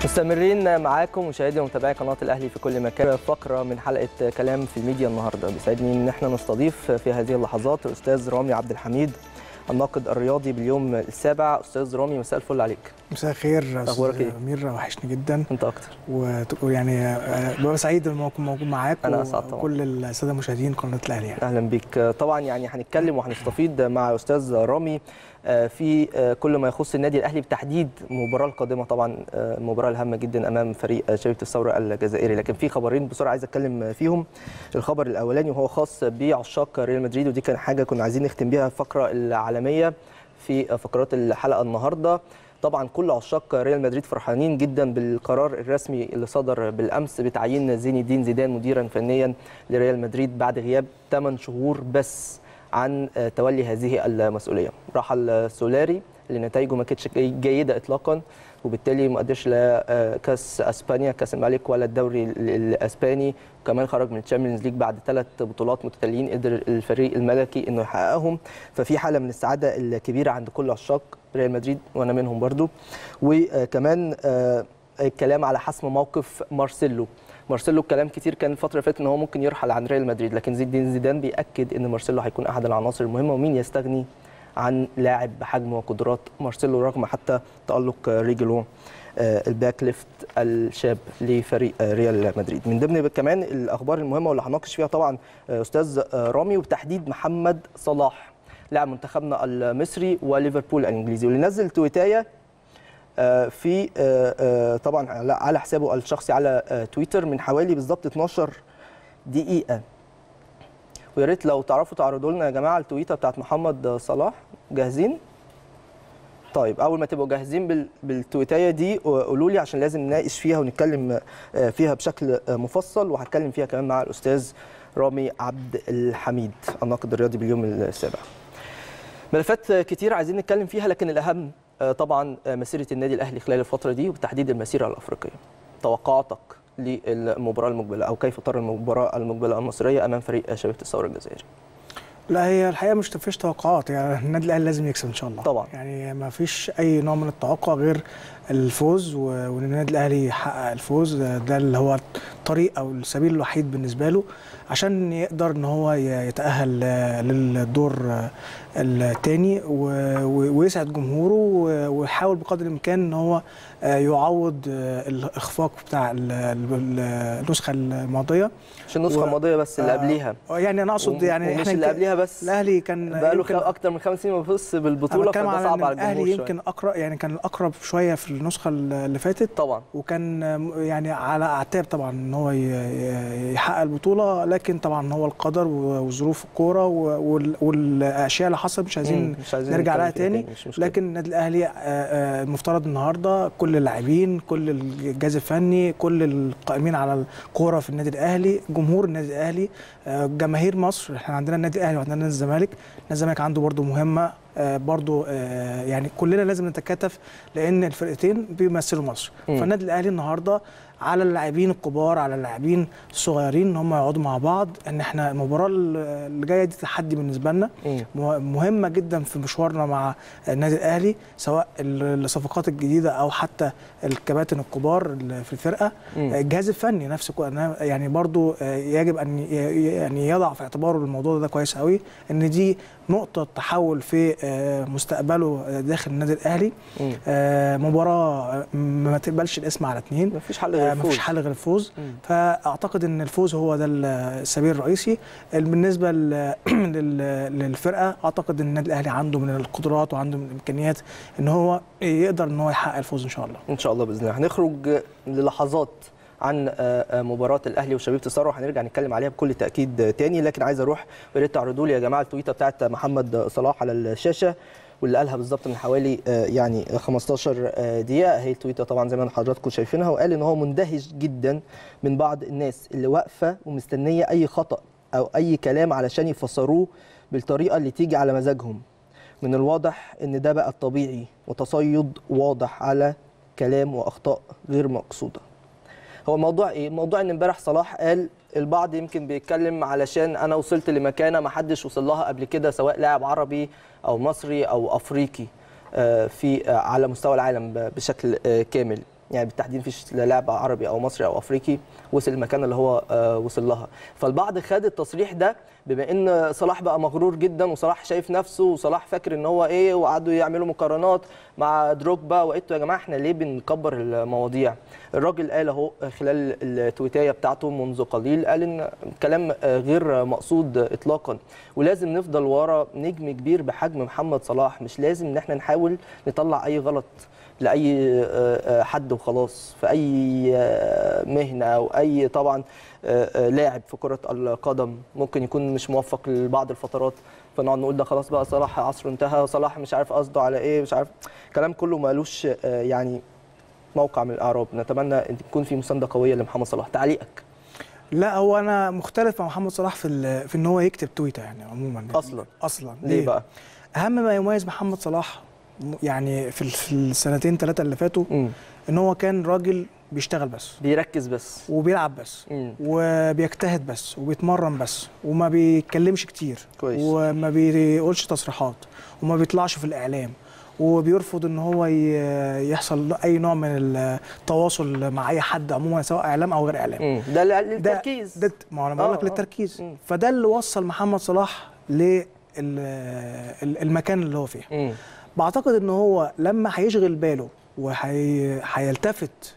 مستمرين معاكم مشاهدي ومتابعي قناه الاهلي في كل مكان فقره من حلقه كلام في الميديا النهارده بيسعدني ان احنا نستضيف في هذه اللحظات الاستاذ رامي عبد الحميد الناقد الرياضي باليوم السابع استاذ رامي مساء الفل عليك مساء الخير أخبارك أستاذ إيه؟ امير وحشني جدا انت اكتر ويعني ببقى سعيد لما اكون موجود معاك أنا أسعد طبعاً. وكل الساده المشاهدين قناه الاهلي يعني. اهلا بيك طبعا يعني هنتكلم وهنستفيد مع استاذ رامي آه، في آه، كل ما يخص النادي الاهلي بالتحديد المباراه القادمه طبعا آه، المباراه الهامه جدا امام فريق آه، شبيبه الثوره الجزائري لكن في خبرين بسرعه عايز اتكلم فيهم الخبر الاولاني وهو خاص بعشاق ريال مدريد ودي كان حاجه كنا عايزين نختم بيها الفقره العالميه في فقرات الحلقه النهارده طبعا كل عشاق ريال مدريد فرحانين جدا بالقرار الرسمي اللي صدر بالامس بتعيين زين الدين زيدان مديرا فنيا لريال مدريد بعد غياب 8 شهور بس عن آه، تولي هذه المسؤوليه رحل سولاري اللي نتائجه ما كانتش جي- جيده اطلاقا وبالتالي ما قدرش لا آه، كاس اسبانيا كاس الملك ولا الدوري ال- الاسباني وكمان خرج من الشامبيونز ليج بعد ثلاث بطولات متتاليين قدر الفريق الملكي انه يحققهم ففي حاله من السعاده الكبيره عند كل عشاق ريال مدريد وانا منهم برضو وكمان آه، الكلام على حسم موقف مارسيلو مارسيلو الكلام كتير كان الفتره اللي فاتت ان هو ممكن يرحل عن ريال مدريد لكن زين الدين زيدان بياكد ان مارسيلو هيكون احد العناصر المهمه ومين يستغني عن لاعب بحجم وقدرات مارسيلو رغم حتى تالق ريجلو آه، الباك ليفت الشاب لفريق آه، ريال مدريد من ضمن كمان الاخبار المهمه واللي هناقش فيها طبعا آه، استاذ آه، رامي وبتحديد محمد صلاح لاعب منتخبنا المصري وليفربول الانجليزي واللي نزل تويتايه آه، في آه، آه، طبعا على- على حسابه الشخصي على آه، تويتر من حوالي بالظبط 12 دقيقه ويا ريت لو تعرفوا تعرضوا لنا يا جماعه التويته بتاعت محمد صلاح جاهزين طيب اول ما تبقوا جاهزين بال- بالتويتايه دي قولوا لي عشان لازم نناقش فيها ونتكلم آه، فيها بشكل آه، مفصل وهتكلم فيها كمان مع الاستاذ رامي عبد الحميد الناقد الرياضي باليوم السابع ملفات كتير عايزين نتكلم فيها لكن الاهم آه، طبعا آه، مسيره النادي الاهلي خلال الفتره دي وبالتحديد المسيره الافريقيه توقعاتك للمباراه المقبله او كيف ترى المباراه المقبله المصريه امام فريق شبيبه الثوره الجزائري لا هي الحقيقه مش فيش توقعات يعني النادي الاهلي لازم يكسب ان شاء الله طبعا. يعني ما فيش اي نوع من التوقع غير الفوز و- وان النادي الاهلي يحقق الفوز ده ده اللي هو الطريق او السبيل الوحيد بالنسبه له عشان يقدر ان هو ي- يتاهل آه، للدور آه، الثاني ويسعد جمهوره و- ويحاول بقدر الامكان ان هو آه، يعوض آه، الاخفاق بتاع ال- ال- النسخه الماضيه مش النسخه و- الماضيه بس اللي آه، قبليها يعني انا اقصد يعني ومش احنا اللي يمكن- قبليها بس الاهلي كان بقى له يمكن- اكتر من خمس سنين ما بيفوزش أنا بالبطوله بتكلم فده على صعب إن على الجمهور الاهلي شوية. يمكن اقرب يعني كان الاقرب شويه في النسخه اللي فاتت طبعا وكان يعني على اعتاب طبعا ان هو ي- ي- يحقق البطوله لكن طبعا هو القدر وظروف الكوره وال- والاشياء اللي حصلت مش عايزين مم، مش عايزين نرجع نتكلم لها فيها تاني مش مشكلة. لكن النادي الاهلي آه، آه، المفترض النهارده كل اللاعبين كل الجهاز الفني كل القائمين على الكوره في النادي الاهلي جمهور النادي الاهلي آه، جماهير مصر احنا عندنا النادي الاهلي وعندنا نادي الزمالك نادي الزمالك عنده برضو مهمه آه، برضو آه، يعني كلنا لازم نتكاتف لان الفرقتين بيمثلوا مصر مم. فالنادي الاهلي النهارده على اللاعبين الكبار على اللاعبين الصغيرين ان هم يقعدوا مع بعض ان احنا المباراه اللي جايه دي تحدي بالنسبه لنا مم. مه- مهمه جدا في مشوارنا مع النادي الاهلي سواء ال- الصفقات الجديده او حتى الكباتن الكبار اللي في الفرقه مم. الجهاز الفني نفسه كو- أنا يعني برضو آه، يجب ان ي- يعني يضع في اعتباره الموضوع ده كويس قوي ان دي نقطه تحول في آه، مستقبله آه، داخل النادي الاهلي مم. آه، مباراه آه، ما تقبلش الاسم على اثنين مفيش حل غير ما الفوز فيش حل غير الفوز مم. فاعتقد ان الفوز هو ده السبيل الرئيسي بالنسبه لل- لل- للفرقه اعتقد ان النادي الاهلي عنده من القدرات وعنده من الامكانيات ان هو يقدر ان هو يحقق الفوز ان شاء الله ان شاء الله باذن الله هنخرج للحظات عن آه، آه، مباراه الاهلي وشبيبه الثوره وهنرجع نتكلم عليها بكل تاكيد آه، تاني لكن عايز اروح ويا ريت تعرضوا لي يا جماعه التويته بتاعت محمد صلاح على الشاشه واللي قالها بالظبط من حوالي آه، يعني 15 آه، دقيقه هي التويته طبعا زي ما حضراتكم شايفينها وقال ان هو مندهش جدا من بعض الناس اللي واقفه ومستنيه اي خطا او اي كلام علشان يفسروه بالطريقه اللي تيجي على مزاجهم من الواضح ان ده بقى الطبيعي وتصيد واضح على كلام واخطاء غير مقصوده هو الموضوع ايه الموضوع ان امبارح صلاح قال البعض يمكن بيتكلم علشان انا وصلت لمكانه ما حدش وصل لها قبل كده سواء لاعب عربي او مصري او افريقي آه، في آه، على مستوى العالم ب- بشكل آه، كامل يعني بالتحديد مفيش لا لاعب عربي او مصري او افريقي وصل المكان اللي هو آه، وصل لها فالبعض خد التصريح ده بما ان صلاح بقى مغرور جدا وصلاح شايف نفسه وصلاح فاكر ان هو ايه وقعدوا يعملوا مقارنات مع دروجبا وقلتوا يا جماعه احنا ليه بنكبر المواضيع الراجل قال اهو خلال التويتايه بتاعته منذ قليل قال ان كلام آه، غير مقصود اطلاقا ولازم نفضل ورا نجم كبير بحجم محمد صلاح مش لازم ان احنا نحاول نطلع اي غلط لاي آه، آه، حد وخلاص في اي آه، مهنه او اي طبعا آه، آه، لاعب في كره القدم ممكن يكون مش موفق لبعض الفترات فنقعد نقول ده خلاص بقى صلاح عصره انتهى صلاح مش عارف قصده على ايه مش عارف كلام كله مالوش آه، يعني موقع من الاعراب نتمنى ان تكون في مسانده قويه لمحمد صلاح تعليقك لا هو انا مختلف مع محمد صلاح في ال- في ان هو يكتب تويته يعني عموما يعني اصلا اصلا ليه بقى اهم ما يميز محمد صلاح م- يعني في ال- في السنتين ثلاثه اللي فاتوا مم. ان هو كان راجل بيشتغل بس بيركز بس وبيلعب بس مم. وبيجتهد بس وبيتمرن بس وما بيتكلمش كتير كويس. وما بيقولش تصريحات وما بيطلعش في الاعلام وبيرفض ان هو ي- يحصل له اي نوع من التواصل مع اي حد عموما سواء اعلام او غير اعلام مم. ده ل- للتركيز ده ما انا بقول لك آه، آه. للتركيز مم. فده اللي وصل محمد صلاح للمكان اللي هو فيه مم. بعتقد ان هو لما هيشغل باله وهيلتفت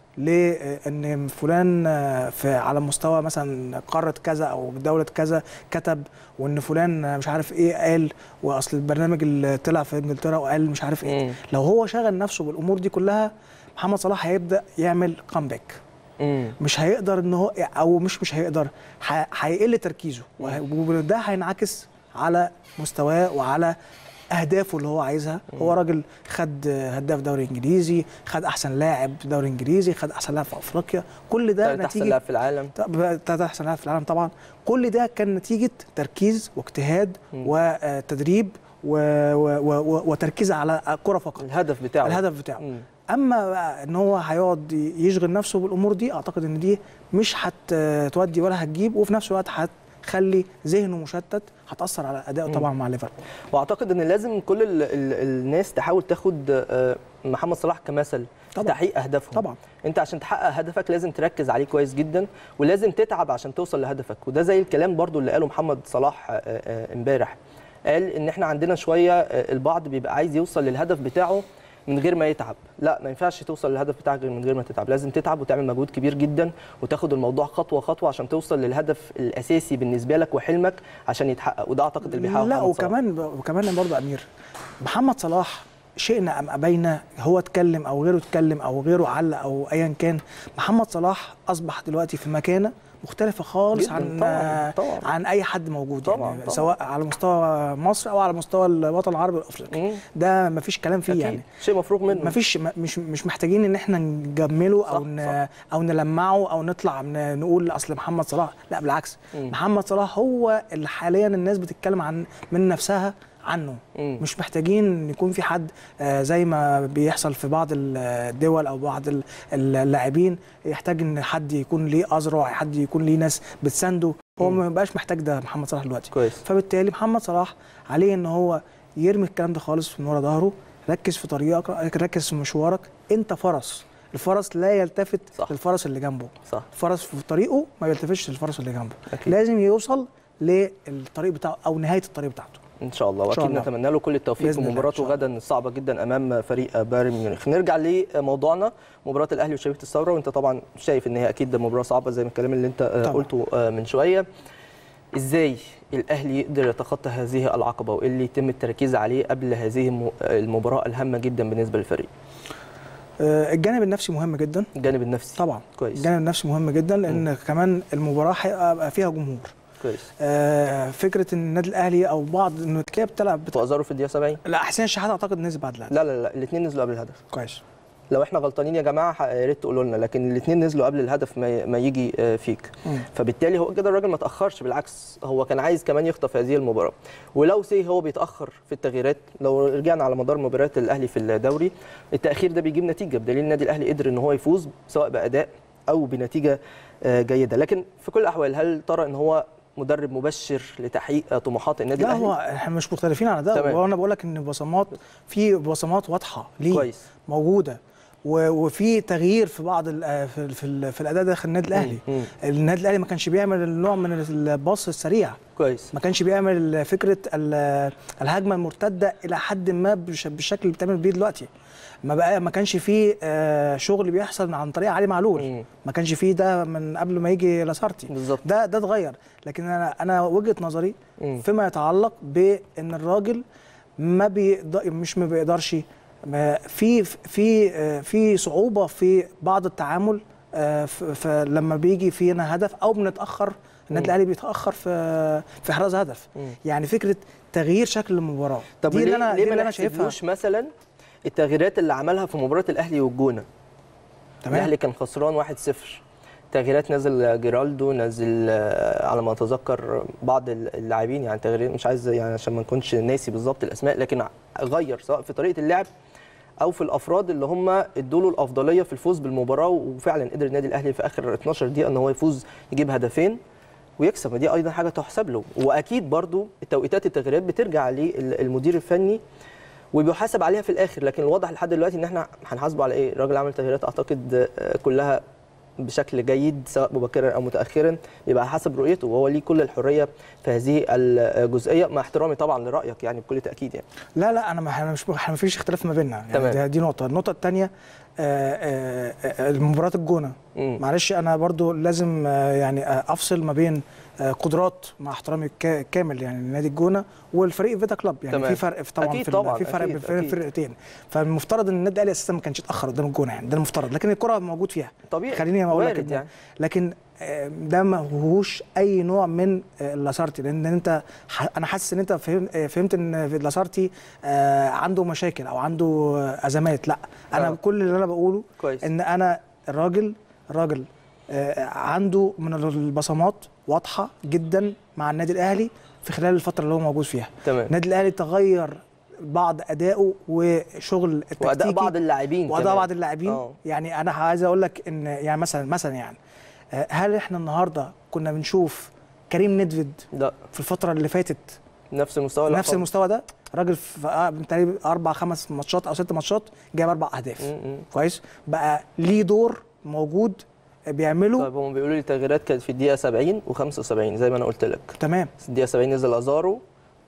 لان فلان في على مستوى مثلا قاره كذا او دوله كذا كتب وان فلان مش عارف ايه قال واصل البرنامج اللي طلع في انجلترا وقال مش عارف ايه مم. لو هو شغل نفسه بالامور دي كلها محمد صلاح هيبدا يعمل كامباك مم. مش هيقدر ان هو او مش مش هيقدر ه- هيقل تركيزه وه- وده هينعكس على مستواه وعلى اهدافه اللي هو عايزها هو راجل خد هداف دوري انجليزي خد احسن لاعب في دوري انجليزي خد احسن لاعب في افريقيا كل ده تالت احسن نتيجه لاعب في العالم تلاتة احسن لاعب في العالم طبعا كل ده كان نتيجه تركيز واجتهاد مم. وتدريب و... و... و... وتركيز على الكره فقط الهدف بتاعه الهدف بتاعه مم. اما بقى ان هو هيقعد يشغل نفسه بالامور دي اعتقد ان دي مش هتودي ولا هتجيب وفي نفس الوقت هتخلي ذهنه مشتت هتاثر على ادائه مم. طبعا مع ليفربول واعتقد ان لازم كل ال ال الناس تحاول تاخد آه، محمد صلاح كمثل في طبعاً. تحقيق اهدافهم طبعا انت عشان تحقق هدفك لازم تركز عليه كويس جدا ولازم تتعب عشان توصل لهدفك وده زي الكلام برضو اللي قاله محمد صلاح آه، آه، امبارح قال ان احنا عندنا شويه آه، البعض بيبقى عايز يوصل للهدف بتاعه من غير ما يتعب لا ما ينفعش توصل للهدف بتاعك غير من غير ما تتعب لازم تتعب وتعمل مجهود كبير جدا وتاخد الموضوع خطوه خطوه عشان توصل للهدف الاساسي بالنسبه لك وحلمك عشان يتحقق وده اعتقد اللي بيحققه لا محمد صلاح. وكمان وكمان برضه امير محمد صلاح شئنا ام ابينا هو اتكلم او غيره اتكلم او غيره علق او ايا كان محمد صلاح اصبح دلوقتي في مكانه مختلفه خالص جداً، عن طبعاً، طبعاً. عن اي حد موجود طبعاً، يعني طبعاً. سواء على مستوى مصر او على مستوى الوطن العربي والافريقي مم. ده مفيش كلام فيه أكيد. يعني شيء مفروغ منه مفيش م- مش مش محتاجين ان احنا نجمله او صح، ن او نلمعه او نطلع ن- نقول اصل محمد صلاح لا بالعكس مم. محمد صلاح هو اللي حاليا الناس بتتكلم عن من نفسها عنه مم. مش محتاجين ان يكون في حد آه، زي ما بيحصل في بعض الدول او بعض ال- اللاعبين يحتاج ان حد يكون ليه اذرع حد يكون ليه ناس بتسانده هو مم. ما بقاش محتاج ده محمد صلاح دلوقتي كويس فبالتالي محمد صلاح عليه ان هو يرمي الكلام ده خالص من ورا ظهره ركز في طريقك ركز في مشوارك انت فرس الفرس لا يلتفت صح. للفرس اللي جنبه صح الفرس في طريقه ما يلتفتش للفرس اللي جنبه أكيد. لازم يوصل للطريق بتاعه او نهايه الطريق بتاعته ان شاء الله إن شاء واكيد الله. نتمنى له كل التوفيق بإذن في الله، إن مباراته شاء الله. غدا الصعبه جدا امام فريق بايرن ميونخ نرجع لموضوعنا مباراه الاهلي وشبيبه الثوره وانت طبعا شايف ان هي اكيد مباراه صعبه زي ما الكلام اللي انت آه، طبعاً. قلته آه، من شويه ازاي الاهلي يقدر يتخطى هذه العقبه وايه اللي يتم التركيز عليه قبل هذه الم- المباراه الهامه جدا بالنسبه للفريق آه، الجانب النفسي مهم جدا الجانب النفسي طبعا كويس الجانب النفسي مهم جدا لان كمان المباراه هيبقى فيها جمهور كويس آه، فكره ان النادي الاهلي او بعض انه تلاقيها بتلعب بت... وازارو في الدقيقه 70 لا حسين الشحات اعتقد نزل بعد الهدف لا لا لا الاثنين نزلوا قبل الهدف كويس لو احنا غلطانين يا جماعه ح- يا ريت تقولوا لنا لكن الاثنين نزلوا قبل الهدف ما ما يجي آه، فيك مم. فبالتالي هو كده الراجل ما تاخرش بالعكس هو كان عايز كمان يخطف هذه المباراه ولو سي هو بيتاخر في التغييرات لو رجعنا على مدار مباريات الاهلي في الدوري التاخير ده بيجيب نتيجه بدليل النادي الاهلي قدر ان هو يفوز سواء باداء او بنتيجه آه، جيده لكن في كل الاحوال هل ترى ان هو مدرب مبشر لتحقيق آه، طموحات النادي لا الاهلي هو احنا مش مختلفين على ده تمام. وانا بقول لك ان بصمات في بصمات واضحه ليه كويس موجوده و- وفي تغيير في بعض ال- آه، في في, ال- في الاداء داخل النادي الاهلي مم. النادي الاهلي ما كانش بيعمل النوع من الباص السريع كويس ما كانش بيعمل فكره ال- الهجمه المرتده الى حد ما بالش- بالشكل اللي بتعمل بيه دلوقتي ما بقى ما كانش فيه آه، شغل بيحصل عن طريق علي معلول مم. ما كانش فيه ده من قبل ما يجي لاسارتي بالظبط ده ده اتغير لكن انا انا وجهه نظري مم. فيما يتعلق بان الراجل ما بيقدر مش ما بيقدرش ما في في آه، في صعوبه في بعض التعامل آه، ف- فلما بيجي فينا هدف او بنتاخر النادي مم. الاهلي بيتاخر في في احراز هدف مم. يعني فكره تغيير شكل المباراه طب دي ليه اللي انا ليه دي ما اللي انا شايفها نحسبلوش مثلا التغييرات اللي عملها في مباراه الاهلي والجونه تمام الاهلي كان خسران 1-0 تغييرات نزل جيرالدو نزل آه، على ما اتذكر بعض اللاعبين يعني تغيير مش عايز يعني عشان ما نكونش ناسي بالظبط الاسماء لكن غير سواء في طريقه اللعب او في الافراد اللي هم ادوا له الافضليه في الفوز بالمباراه وفعلا قدر النادي الاهلي في اخر 12 دقيقه ان هو يفوز يجيب هدفين ويكسب دي ايضا حاجه تحسب له واكيد برضو التوقيتات التغييرات بترجع للمدير الفني وبيحاسب عليها في الاخر لكن الواضح لحد دلوقتي ان احنا هنحاسبه على ايه الراجل عمل تغييرات اعتقد آه، كلها بشكل جيد سواء مبكرا او متاخرا يبقى على حسب رؤيته وهو ليه كل الحريه في هذه الجزئيه مع احترامي طبعا لرايك يعني بكل تاكيد يعني لا لا انا ما احنا مش احنا ما فيش اختلاف ما بيننا يعني تمام. دي, دي نقطه النقطه الثانيه المباراه الجونه مم. معلش انا برضو لازم آه، يعني آه، افصل ما بين آه، قدرات مع احترامي الكا- كامل يعني لنادي الجونه والفريق فيتا كلوب يعني تمام. في فرق في طبعا أكيد في ال- طبعاً، في فرق أكيد، بين أكيد. الفرقتين فالمفترض ان النادي الاهلي اساسا ما كانش اتاخر قدام الجونه يعني ده المفترض لكن الكره موجود فيها طبيعي خليني اقول لك وارد إن- يعني لكن آه، ده ما هوش اي نوع من آه، اللاسارتي لان انت ح- انا حاسس ان انت فهم- آه، فهمت ان في اللاسارتي آه، عنده مشاكل او عنده آه، ازمات لا انا آه. كل اللي انا بقوله كويس ان انا الراجل راجل آه، عنده من البصمات واضحه جدا مع النادي الاهلي في خلال الفتره اللي هو موجود فيها تمام النادي الاهلي تغير بعض ادائه وشغل التكتيكي واداء بعض اللاعبين واداء كمان. بعض اللاعبين آه. يعني انا عايز اقول لك ان يعني مثلا مثلا يعني آه، هل احنا النهارده كنا بنشوف كريم ندفد لا في الفتره اللي فاتت نفس المستوى لا نفس خالص. المستوى ده راجل في آه، تقريبا اربع خمس ماتشات او ست ماتشات جايب اربع اهداف مم، مم. كويس بقى ليه دور موجود بيعمله طيب هم بيقولوا لي التغييرات كانت في الدقيقه 70 و75 زي ما انا قلت لك تمام الدقيقه 70 نزل ازارو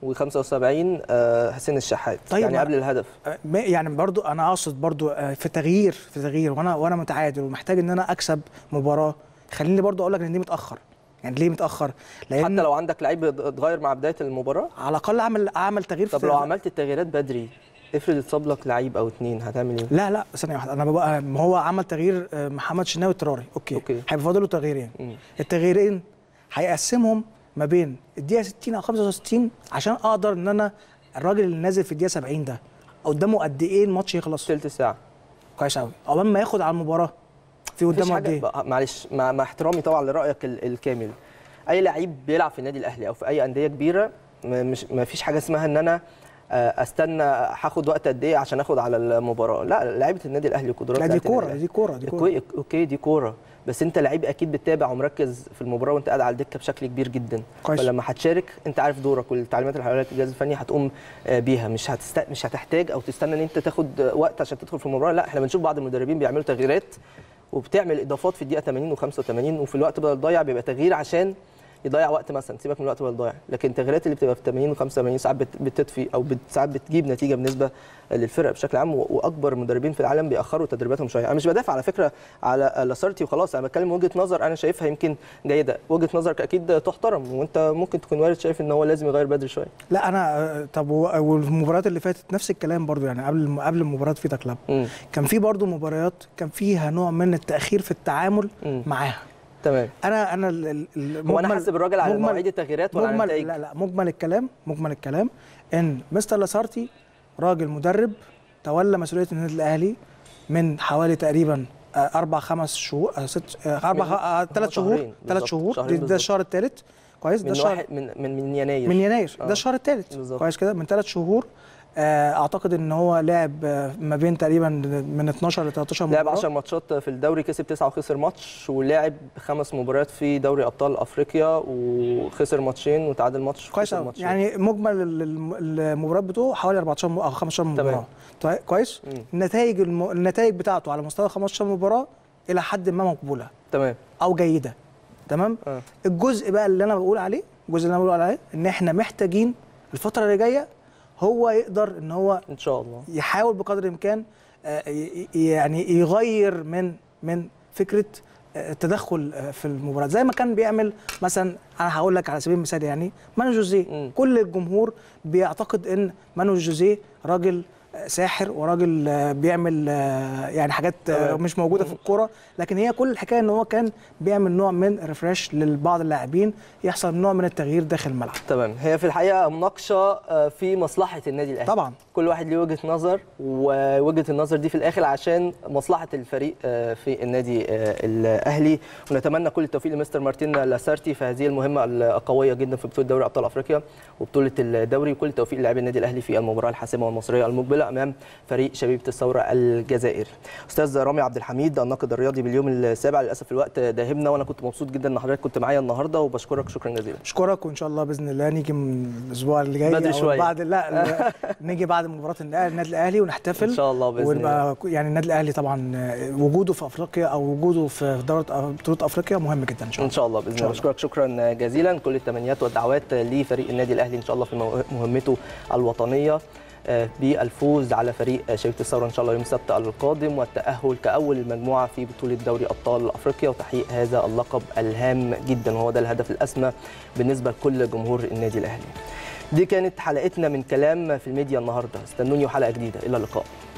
و75 حسين الشحات طيب يعني ما- قبل الهدف آه، ما- يعني برضو انا اقصد برضو آه، في تغيير في تغيير وانا وانا متعادل ومحتاج ان انا اكسب مباراه خليني برضو اقول لك ان دي متاخر يعني ليه متاخر لان حتى لو عندك لعيب اتغير مع بدايه المباراه على الاقل اعمل اعمل تغيير طب في لو عملت التغييرات بدري افرض اتصاب لك لعيب او اتنين هتعمل ايه؟ لا لا ثانيه واحده انا ببقى ما هو عمل تغيير آه، محمد شناوي التراري اوكي, أوكي. هيبقى فاضل له تغييرين مم. التغييرين هيقسمهم ما بين الدقيقه 60 او 65 عشان اقدر ان انا الراجل اللي نازل في الدقيقه 70 ده قدامه قد ايه الماتش يخلص تلت ساعه كويس قوي عقبال ما ياخد على المباراه في مفيش قدامه قد حاجه ايه بقى- معلش مع, مع احترامي طبعا لرايك ال- الكامل اي لعيب بيلعب في النادي الاهلي او في اي انديه كبيره م- مش ما فيش حاجه اسمها ان انا آه، استنى هاخد وقت قد ايه عشان اخد على المباراه لا لعيبه النادي الاهلي قدرات لا دي لعيبة النادي كوره الأهلي. دي كوره دي كوره اوكي اوكي دي كوره بس انت لعيب اكيد بتتابع ومركز في المباراه وانت قاعد على الدكه بشكل كبير جدا كويس. فلما هتشارك انت عارف دورك والتعليمات اللي حواليك الجهاز الفني هتقوم آه، بيها مش هتست... مش هتحتاج او تستنى ان انت تاخد آه، وقت عشان تدخل في المباراه لا احنا بنشوف بعض المدربين بيعملوا تغييرات وبتعمل اضافات في الدقيقه 80 و85 وفي الوقت بدل ضايع بيبقى تغيير عشان يضيع وقت مثلا سيبك من الوقت بدل ضايع لكن التغييرات اللي بتبقى في 80 و85 ساعات بت- بتطفي او بت- ساعات بتجيب نتيجه بالنسبه للفرق بشكل عام و- واكبر مدربين في العالم بيأخروا تدريباتهم شويه انا مش بدافع على فكره على لاسارتي وخلاص انا بتكلم وجهه نظر انا شايفها يمكن جيده وجهه نظرك اكيد تحترم وانت ممكن تكون وارد شايف ان هو لازم يغير بدري شويه لا انا آه، طب و- والمباريات اللي فاتت نفس الكلام برضو يعني قبل قبل مباراه فيتا كلاب امم كان في برضو مباريات كان فيها نوع من التاخير في التعامل امم معاها تمام انا انا ال- ال- ال- هو انا مجمل- حاسب الراجل على مجمل- مواعيد التغييرات ولا على مجمل النتائج لا لا مجمل الكلام مجمل الكلام ان مستر لاسارتي راجل مدرب تولى مسؤوليه النادي الاهلي من حوالي تقريبا آه، اربع خمس شهور آه، ست آه، اربع من- آه، هم ثلاث شهور شهرين ثلاث بالظبط، شهور شهرين ده- ده بالظبط. الشهر الثالث كويس ده من الشهر واحد من من من يناير من يناير آه. ده الشهر الثالث بالظبط. كويس كده من ثلاث شهور آه، اعتقد ان هو لعب آه، ما بين تقريبا من 12 ل 13 مباراه لعب 10 ماتشات في الدوري كسب 9 وخسر ماتش ولعب خمس مباريات في دوري ابطال افريقيا وخسر ماتشين وتعادل ماتش كويس وخسر أوي. ماتشين. يعني مجمل ال- الم- المباريات بتوعه حوالي 14 م- او 15 مباراه طيب كويس مم. النتائج الم... النتائج بتاعته على مستوى 15 مباراه الى حد ما مقبوله تمام او جيده تمام آه. الجزء بقى اللي انا بقول عليه الجزء اللي انا بقول عليه ان احنا محتاجين الفتره اللي جايه هو يقدر ان هو ان شاء الله يحاول بقدر الامكان آه، ي- ي- يعني يغير من من فكره آه، التدخل آه، في المباراه زي ما كان بيعمل مثلا انا هقول لك على سبيل المثال يعني مانو جوزيه مم. كل الجمهور بيعتقد ان مانو جوزيه راجل آه، ساحر وراجل آه، بيعمل آه، يعني حاجات آه، تمام. مش موجوده في الكوره لكن هي كل الحكايه ان هو كان بيعمل نوع من ريفريش لبعض اللاعبين يحصل نوع من التغيير داخل الملعب تمام هي في الحقيقه مناقشه آه، في مصلحه النادي الاهلي طبعا كل واحد ليه وجهه نظر ووجهه النظر دي في الاخر عشان مصلحه الفريق آه، في النادي آه، الاهلي ونتمنى كل التوفيق لمستر مارتين لاسارتي في هذه المهمه القويه جدا في بطوله دوري ابطال افريقيا وبطوله الدوري وكل التوفيق للاعبي النادي الاهلي في المباراه الحاسمه والمصريه المقبله امام فريق شبيبه الثوره الجزائري استاذ رامي عبد الحميد الناقد الرياضي باليوم السابع للاسف الوقت داهمنا وانا كنت مبسوط جدا ان حضرتك كنت معايا النهارده وبشكرك شكرا جزيلا اشكرك وان شاء الله باذن الله نيجي من الاسبوع اللي جاي بدري أو شوية. بعد لا, لا نيجي بعد مباراه النادي النادي الاهلي ونحتفل ان شاء الله باذن الله ونبقى يعني النادي الاهلي طبعا وجوده في افريقيا او وجوده في دوره بطوله افريقيا مهم جدا ان شاء ان الله شاء الله باذن الله بشكرك شكرا جزيلا كل التمنيات والدعوات لفريق النادي الاهلي ان شاء الله في مو- مهمته الوطنيه آه، بالفوز على فريق شبيبه الثوره ان شاء الله يوم السبت القادم والتاهل كاول مجموعه في بطوله دوري ابطال افريقيا وتحقيق هذا اللقب الهام جدا وهو ده الهدف الاسمى بالنسبه لكل جمهور النادي الاهلي. دي كانت حلقتنا من كلام في الميديا النهارده استنوني وحلقه جديده الى اللقاء